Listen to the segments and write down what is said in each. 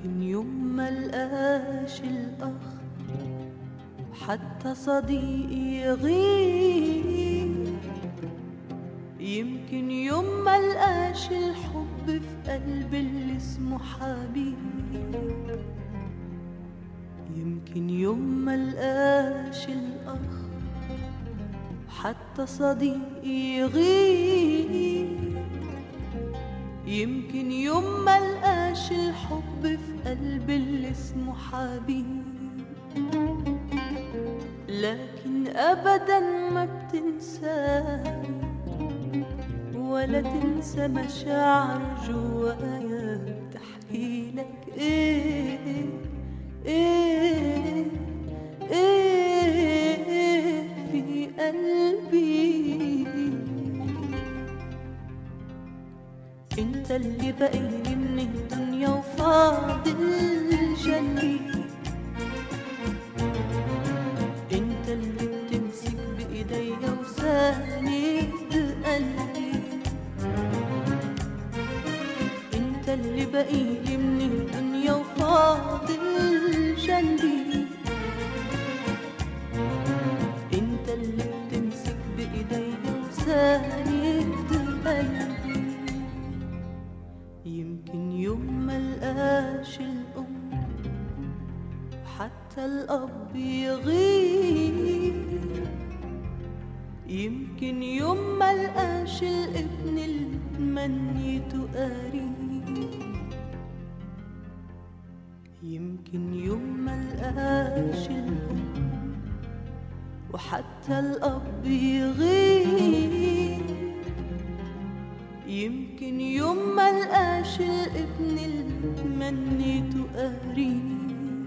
يمكن يوم ما لقاش الأخ حتى صديقي يغيب يمكن يوم ما لقاش الحب في قلب اللي اسمه حبيب يمكن يوم ما لقاش الأخ حتى صديقي يغيب يمكن يوم ما لقاش الحب في قلب اللي اسمه حبيب لكن ابدا ما بتنساني ولا تنسى مشاعر جوايا بتحكي لك ايه ايه ايه في قلبي انت اللي باقيلي من الدنيا وفاضل جنبي انت اللي بتمسك بايديا وساند قلبي انت اللي باقيلي من الدنيا وفاضل جنبي انت اللي بتمسك بايديا وساند قلبي يمكن يوم ما لقاش الأم حتى الأب يغيب يمكن يوم ما لقاش الابن اللي تمنيته قريب يمكن يوم ما لقاش الأم وحتى الأب يغيب يمكن يوم ما لقاش الابن اللي تمنيته قريب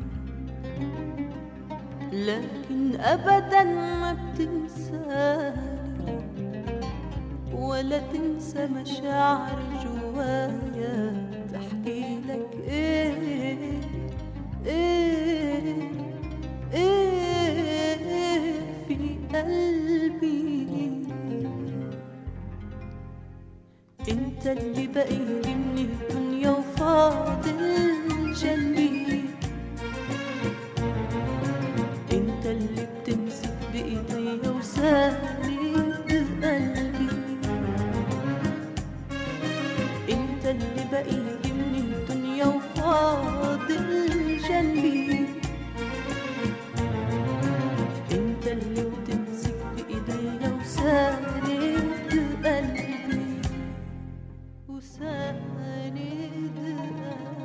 لكن ابدا ما بتنساني ولا تنسى مشاعر جوايا تحكي لك ايه ايه ايه في قلبي انت اللي باقيلي من الدنيا وفاضل جنبي انت اللي بتمسك بايديا وساند قلبي انت اللي باقيلي من الدنيا وفاضل جنبي انت اللي بتمسك بايديا وساند قلبي وساند قلبي